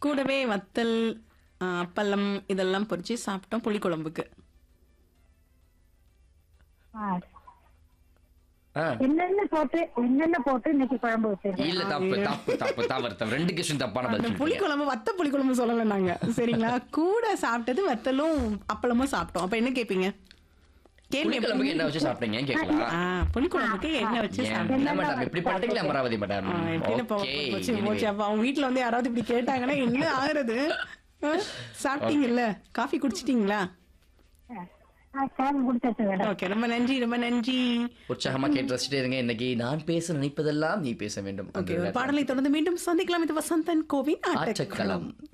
கூடவே வத்தல் ஆ, அப்பளம் இதெல்லாம் பொரிச்சு சாப்பிட்டோம் புளிக்குழம்புக்கு ஆ. ஆ. என்னென்ன போட்டு என்னென்ன போட்டு இன்னைக்கு குழம்பு வச்சிருக்கேன் இல்ல தப்பு தப்பு தப்பு தவறு தவறு ரெண்டு கொஸ்டின் தப்பான அந்த பதில் சொல்லிட்டீங்க. புளிக்குழம்பு வத்த புளிக்குழம்பு சொல்லல நாங்க சரிங்களா கூட சாப்பிட்டது வத்தலும் அப்பளமும் சாப்பிட்டோம் அப்ப என்ன கேப்பீங்க கேள்வி புளிக்குழம்புக்கு என்ன வச்சு சாப்பிட்டீங்க கேட்கலாம் ஆ புளிக்குழம்புக்கு என்ன வச்சு ஏன் சாப்பிட்டீங்க என்ன மேடம் இப்படி பண்றீங்களா அமராவதி மேடம் ஆ, எப்படின்னு போ- ஓகே போச்சு, போச்சு. அப்ப அவங்க வீட்ல வந்து யாராவது இப்படி கேட்டாங்கன்னா என்ன ஆகுறது ஆ, சாப்பிட்டீங்கல்ல காஃபி குடிச்சிட்டீங்களா காஃபி குடிச்சாச்சு மேடம் ஓகே ரொம்ப நன்றி ரொம்ப நன்றி உற்சாகமா கேட்டு ரசிச்சிட்டே இருங்க இன்னைக்கு நான் பேச நினைப்பதெல்லாம் நீ பேச வேண்டும் ஓகே ஒரு பாடலை தொடர்ந்து மீண்டும் சந்திக்கலாம் இது வசந்தன் கோவின் ஆட்டக்களம் ஆட்டக்களம்